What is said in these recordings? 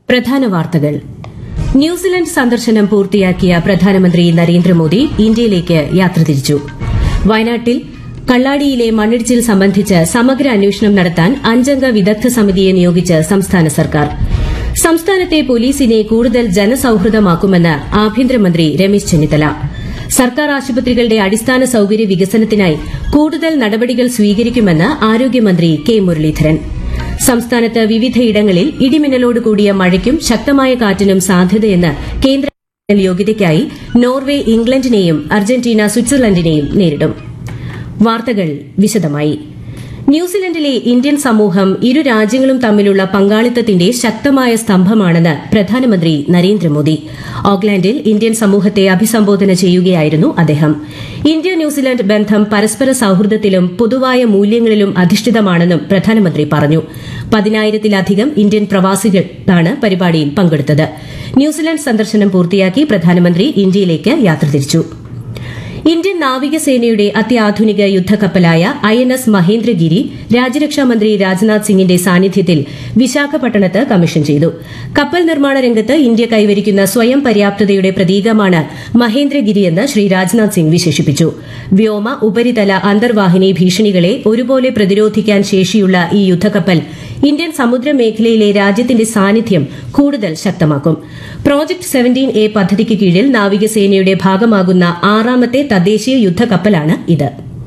പ്രധാന വാർത്തകൾ ന്യൂസിലൻഡ് സന്ദർശനം പൂർത്തിയാക്കിയ പ്രധാനമന്ത്രി നരേന്ദ്രമോദി ഇന്ത്യയിലേക്ക് യാത്ര തിരിച്ചു വയനാട്ടിൽ കള്ളാടിയിലെ മണ്ണിടിച്ചിൽ സംബന്ധിച്ച് സമഗ്ര അന്വേഷണം നടത്താൻ അഞ്ചംഗ വിദഗ്ധ സമിതിയെ നിയോഗിച്ച് സംസ്ഥാന സർക്കാർ സംസ്ഥാനത്തെ പോലീസിനെ കൂടുതൽ ജനസൌഹൃദമാക്കുമെന്ന് ആഭ്യന്തരമന്ത്രി രമേശ് ചെന്നിത്തല സർക്കാർ ആശുപത്രികളുടെ അടിസ്ഥാന സൌകര്യ വികസനത്തിനായി കൂടുതൽ നടപടികൾ സ്വീകരിക്കുമെന്ന് ആരോഗ്യമന്ത്രി കെ മുരളീധരൻ സംസ്ഥാനത്ത് വിവിധയിടങ്ങളിൽ ഇടിമിന്നലോട് കൂടിയ മഴയ്ക്കും ശക്തമായ കാറ്റിനും സാധ്യതയെന്ന് കേന്ദ്ര യോഗ്യതയ്ക്കായി നോർവെ ഇംഗ്ലണ്ടിനെയും അർജന്റീന സ്വിറ്റ്സർലൻഡിനെയും നേരിടും വാർത്തകൾ വിശദമായി ന്യൂസിലൻഡിലെ ഇന്ത്യൻ സമൂഹം ഇരു രാജ്യങ്ങളും തമ്മിലുള്ള പങ്കാളിത്തത്തിന്റെ ശക്തമായ സ്തംഭമാണെന്ന് പ്രധാനമന്ത്രി നരേന്ദ്രമോദി ഓക്ലാൻഡിൽ ഇന്ത്യൻ സമൂഹത്തെ അഭിസംബോധന ചെയ്യുകയായിരുന്നു അദ്ദേഹം ഇന്ത്യ ന്യൂസിലൻഡ് ബന്ധം പരസ്പര സൌഹൃദത്തിലും പൊതുവായ മൂല്യങ്ങളിലും അധിഷ്ഠിതമാണെന്നും പ്രധാനമന്ത്രി പറഞ്ഞു പതിനായിരത്തിലധികം ഇന്ത്യൻ പ്രവാസികളാണ് പരിപാടിയിൽ പങ്കെടുത്തത് ന്യൂസിലൻഡ് സന്ദർശനം പൂർത്തിയാക്കി പ്രധാനമന്ത്രി ഇന്ത്യയിലേക്ക് യാത്ര തിരിച്ചു ഇന്ത്യൻ നാവികസേനയുടെ അത്യാധുനിക യുദ്ധക്കപ്പലായ ഐ എൻ എസ് മഹേന്ദ്രഗിരി രാജ്യരക്ഷാമന്ത്രി രാജ്നാഥ് സിംഗിന്റെ സാന്നിധ്യത്തിൽ വിശാഖപട്ടണത്ത് കമ്മീഷൻ ചെയ്തു കപ്പൽ നിർമ്മാണ രംഗത്ത് ഇന്ത്യ കൈവരിക്കുന്ന സ്വയം പര്യാപ്തതയുടെ പ്രതീകമാണ് മഹേന്ദ്രഗിരിയെന്ന് ശ്രീ രാജ്നാഥ് സിംഗ് വിശേഷിപ്പിച്ചു വ്യോമ ഉപരിതല അന്തർവാഹിനി ഭീഷണികളെ ഒരുപോലെ പ്രതിരോധിക്കാൻ ശേഷിയുള്ള ഈ യുദ്ധക്കപ്പൽ ഇന്ത്യൻ സമുദ്രമേഖലയിലെ രാജ്യത്തിന്റെ സാന്നിധ്യം കൂടുതൽ ശക്തമാക്കും പ്രോജക്ട് സെവന്റീൻ എ പദ്ധതിക്ക് കീഴിൽ നാവികസേനയുടെ ഭാഗമാകുന്ന ആറാമത്തെ തദ്ദേശീയ യുദ്ധക്കപ്പലാണ് ഇത്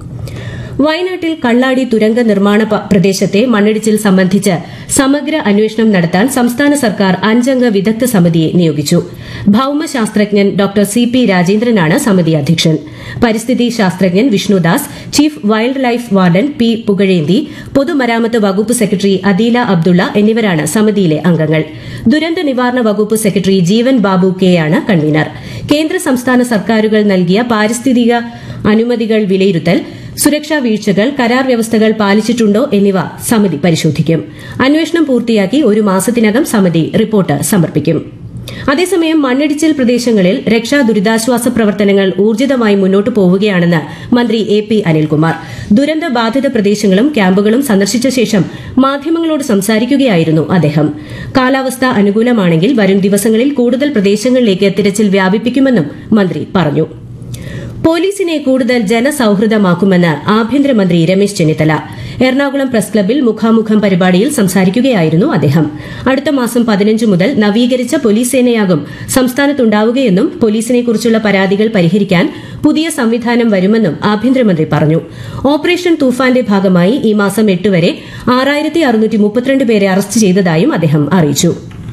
വയനാട്ടിൽ കള്ളാടി തുരങ്ക നിർമ്മാണ പ- പ്രദേശത്തെ മണ്ണിടിച്ചിൽ സംബന്ധിച്ച് സമഗ്ര അന്വേഷണം നടത്താൻ സംസ്ഥാന സർക്കാർ അഞ്ചംഗ വിദഗ്ധ സമിതിയെ നിയോഗിച്ചു ഭൌമശാസ്ത്രജ്ഞൻ ഡോക്ടർ സി പി രാജേന്ദ്രനാണ് സമിതി അധ്യക്ഷൻ പരിസ്ഥിതി ശാസ്ത്രജ്ഞൻ Vishnudas chief wildlife warden P Pugazhenthi പൊതുമരാമത്ത് വകുപ്പ് സെക്രട്ടറി അദീല അബ്ദുള്ള എന്നിവരാണ് സമിതിയിലെ അംഗങ്ങൾ ദുരന്ത നിവാരണ വകുപ്പ് സെക്രട്ടറി ജീവൻ ബാബു കെയാണ് കൺവീനർ കേന്ദ്ര സംസ്ഥാന സർക്കാരുകൾ നൽകിയ പാരിസ്ഥിതിക അനുമതികൾ വിലയിരുത്തൽ സുരക്ഷാ വീഴ്ചകൾ കരാർ വ്യവസ്ഥകൾ പാലിച്ചിട്ടുണ്ടോ എന്നിവ സമിതി പരിശോധിക്കും അന്വേഷണം പൂർത്തിയാക്കി ഒരു മാസത്തിനകം സമിതി റിപ്പോർട്ട് സമർപ്പിക്കും അതേസമയം മണ്ണിടിച്ചിൽ പ്രദേശങ്ങളിൽ രക്ഷാ ദുരിതാശ്വാസ പ്രവർത്തനങ്ങൾ ഊർജിതമായി മുന്നോട്ടു പോവുകയാണെന്ന് മന്ത്രി എ പി അനിൽകുമാർ ദുരന്ത ബാധിത പ്രദേശങ്ങളും ക്യാമ്പുകളും സന്ദർശിച്ച ശേഷം മാധ്യമങ്ങളോട് സംസാരിക്കുകയായിരുന്നു അദ്ദേഹം കാലാവസ്ഥ അനുകൂലമാണെങ്കിൽ വരും ദിവസങ്ങളിൽ കൂടുതൽ പ്രദേശങ്ങളിലേക്ക് തിരച്ചിൽ വ്യാപിപ്പിക്കുമെന്നും മന്ത്രി പറഞ്ഞു പോലീസിനെ കൂടുതൽ ജനസൌഹൃദമാക്കുമെന്ന് ആഭ്യന്തരമന്ത്രി രമേശ് ചെന്നിത്തല എറണാകുളം പ്രസ് ക്ലബിൽ മുഖാമുഖം പരിപാടിയിൽ സംസാരിക്കുകയായിരുന്നു അദ്ദേഹം അടുത്ത മാസം പതിനഞ്ച് മുതൽ നവീകരിച്ച പോലീസ് സേനയാകും സംസ്ഥാനത്തുണ്ടാവുകയെന്നും പോലീസിനെക്കുറിച്ചുള്ള പരാതികൾ പരിഹരിക്കാൻ പുതിയ സംവിധാനം വരുമെന്നും ആഭ്യന്തരമന്ത്രി പറഞ്ഞു ഓപ്പറേഷൻ തൂഫാന്റെ ഭാഗമായി ഈ മാസം എട്ട് വരെ ആറായിരത്തി അറുന്നൂറ്റി മുപ്പത്തിരണ്ട് പേരെ അറസ്റ്റ് ചെയ്തതായും അദ്ദേഹം അറിയിച്ചു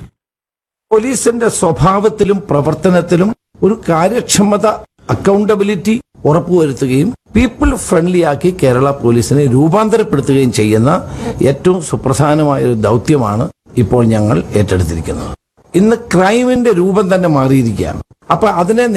പോലീസിന്റെ സ്വഭാവത്തിലും പ്രവർത്തനത്തിലും ഒരു കാര്യക്ഷമത അക്കൗണ്ടബിലിറ്റി ഉറപ്പുവരുത്തുകയും പീപ്പിൾ ഫ്രണ്ട്ലി ആക്കി കേരള പോലീസിനെ രൂപാന്തരപ്പെടുത്തുകയും ചെയ്യുന്ന ഏറ്റവും സുപ്രധാനമായ ഒരു ദൗത്യമാണ് ഇപ്പോൾ ഞങ്ങൾ ഏറ്റെടുത്തിരിക്കുന്നത് ഇന്ന് ക്രൈമിന്റെ രൂപം തന്നെ മാറിയിരിക്കുകയാണ് അപ്പൊ അതിനെ